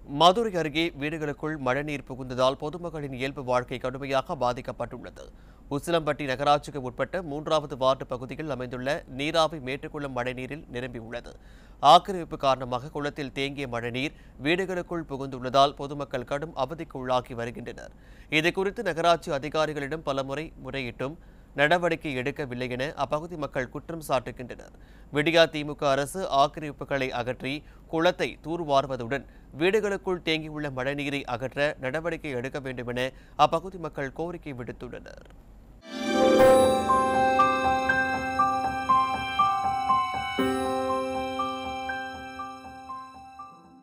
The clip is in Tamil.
மதுரை அருகே வீடுகளுக்குள் மழைநீர் புகுந்ததால் பொதுமக்களின் இயல்பு வாழ்க்கை கடுமையாக பாதிக்கப்பட்டுள்ளது உசிலம்பட்டி நகராட்சிக்கு உட்பட்ட மூன்றாவது வார்டு பகுதியில் அமைந்துள்ள நீராவி மேட்டுக்குளம் மழைநீரில் நிரம்பியுள்ளது ஆக்கிரமிப்பு காரணமாக குளத்தில் தேங்கிய மழைநீர் வீடுகளுக்குள் புகுந்துள்ளதால் பொதுமக்கள் கடும் அவதிக்கு உள்ளாகி வருகின்றனர் இதுகுறித்து நகராட்சி அதிகாரிகளிடம் பலமுறை முறையிட்டும் நடவடிக்கை எடுக்கவில்லை என அப்பகுதி மக்கள் குற்றம் சாட்டுகின்றனர் விடியா திமுக அரசு ஆக்கிரமிப்புகளை அகற்றி குளத்தை தூர்வாருவதுடன் வீடுகளுக்குள் தேங்கியுள்ள மழைநீரை அகற்ற நடவடிக்கை எடுக்க வேண்டும் என அப்பகுதி மக்கள் கோரிக்கை விடுத்துள்ளனர்